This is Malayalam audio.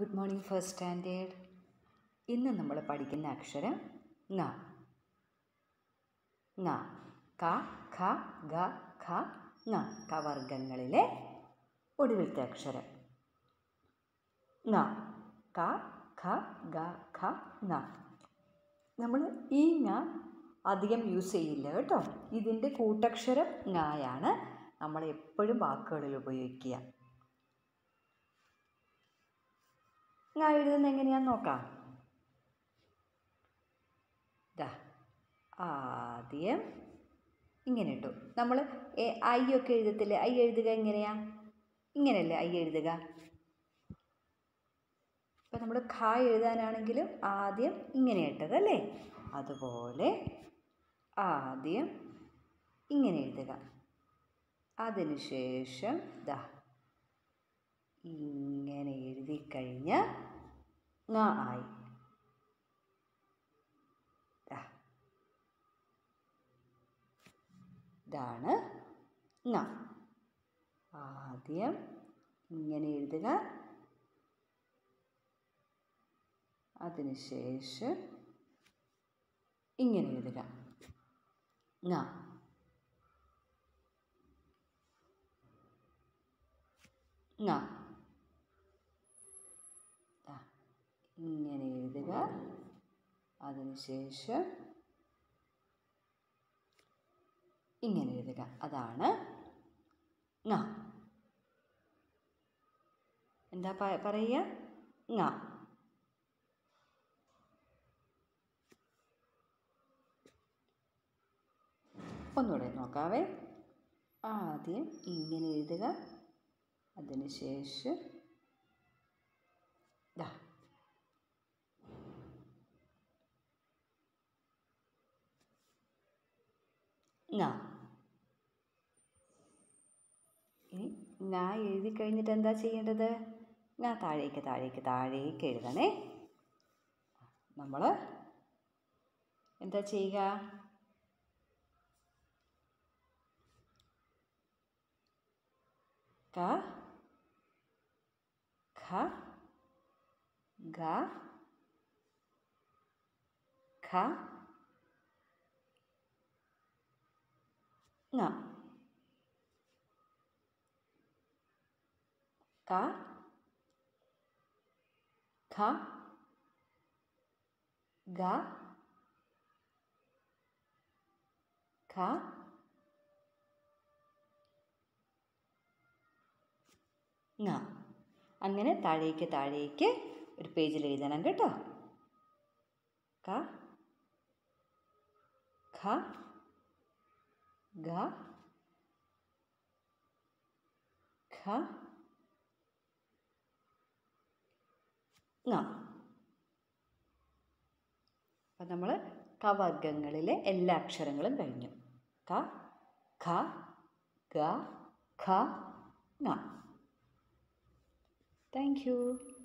ഗുഡ് മോർണിംഗ് ഫസ്റ്റ് സ്റ്റാൻഡേർഡ് ഇന്ന് നമ്മൾ പഠിക്കുന്ന അക്ഷരം ങ ങ ക ഖ ഗ ഖ ങ കവർഗങ്ങളിലെ ഒടുവിലത്തെ അക്ഷരം ങ ക ഖ ഗ ഖ ങ നമ്മൾ ഈ ങ അധികം യൂസ് ചെയ്യില്ല കേട്ടോ ഇതിൻ്റെ കൂട്ടക്ഷരം ങായാണ് നമ്മൾ എപ്പോഴും വാക്കുകളിൽ ഉപയോഗിക്കുക ങ എഴുതുന്നത് എങ്ങനെയാന്ന് നോക്കാം ദാ ആദ്യം ഇങ്ങനെ ഇട്ടു നമ്മൾ ഐ ഒക്കെ എഴുതത്തില്ലേ ഐ എഴുതുക എങ്ങനെയാ ഇങ്ങനെയല്ലേ ഐ എഴുതുക ഇപ്പം നമ്മൾ ഖ എഴുതാനാണെങ്കിലും ആദ്യം ഇങ്ങനെ ഇട്ടതല്ലേ അതുപോലെ ആദ്യം ഇങ്ങനെ എഴുതുക അതിനുശേഷം ദാ ഇങ്ങനെ എഴുതി കഴിഞ്ഞ് ങ ആയി ദാ. ഇതാണ് ങ ആദ്യം ഇങ്ങനെ എഴുതുക അതിനുശേഷം ഇങ്ങനെ എഴുതുക ങ ങ ദാ, ഇങ്ങനെ എഴുതുക അതിനുശേഷം ഇങ്ങനെ എഴുതുക അതാണ് ങ എന്താ പ- പറയുക ങ ഒന്നുകൂടെ നോക്കാവേ ആദ്യം ഇങ്ങനെ എഴുതുക അതിനുശേഷം ദാ ങ ഇനി ങ എഴുതി കഴിഞ്ഞിട്ട് എന്താ ചെയ്യേണ്ടത് ങ താഴേക്ക് താഴേക്ക് താഴേക്ക് എഴുതണേ നമ്മൾ എന്താ ചെയ്യുക ക ഖ ഗ ഖ ങ ക ഖ ഗ ഖ ങ അങ്ങനെ താഴേക്ക് താഴേക്ക് ഒരു പേജിൽ എഴുതണം കേട്ടോ ക ഖ ഗ ഖ ങ അപ്പം നമ്മൾ കവർഗങ്ങളിലെ എല്ലാ അക്ഷരങ്ങളും കഴിഞ്ഞു ക ഖ ഗ ഖ ങ താങ്ക് യു